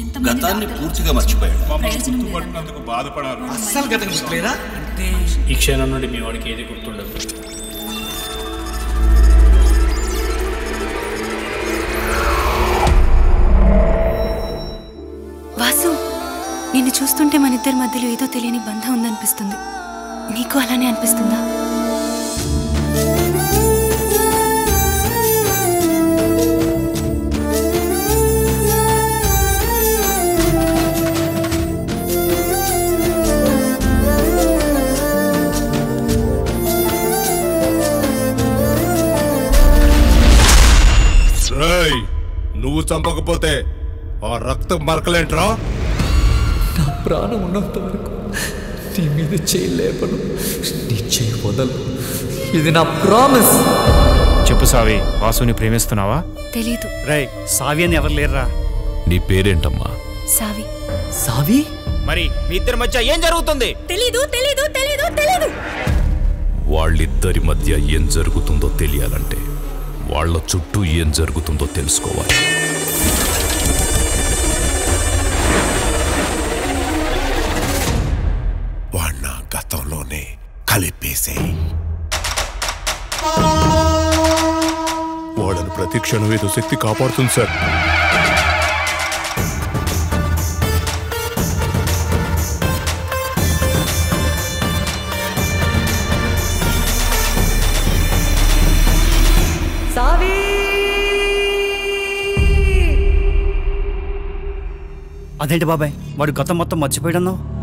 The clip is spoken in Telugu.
గతాన్ని పూర్తిగా మర్చిపోయాడు మమ్మల్ని గుర్తుపట్టినందుకు బాధపడాలి అస్సలు గతం గుర్తులేదా ఈ క్షణం నుండి మీ వాడికి ఏది గుర్తుండదు వాసు నిన్ను చూస్తుంటే మన ఇద్దరి మధ్యలో ఏదో తెలియని బంధం ఉందనిపిస్తుంది నీకు అలానే అనిపిస్తుందా రేయ్ నువ్వు చంపకపోతే ఆ రక్తం మరకలేంట్రా నా ప్రాణం ఉన్నంత వరకు నీ మీద చేయలేపను నీ చేయి వదలు ఇది నా ప్రామిస్ చెప్పు సావి వాసుని ప్రేమిస్తున్నావా తెలీదు రై సావి అని ఎవరు లేరురా నీ పేరేంటమ్మా సావి సావి మరి మీ ఇద్దరి మధ్య ఏం జరుగుతుంది తెలీదు తెలీదు తెలీదు తెలీదు వాళ్ళిద్దరి మధ్య ఏం జరుగుతుందో తెలియాలంటే వాళ్ళ చుట్టూ ఏం జరుగుతుందో తెలుసుకోవాలి వాణ్ణ గతంలోనే కలిపేసే వాళ్ళని ప్రతి క్షణం ఏదో శక్తి కాపాడుతుంది సార్ అదేంటి బాబాయ్ వాడు గతం మొత్తం మర్చిపోయాడన్నావు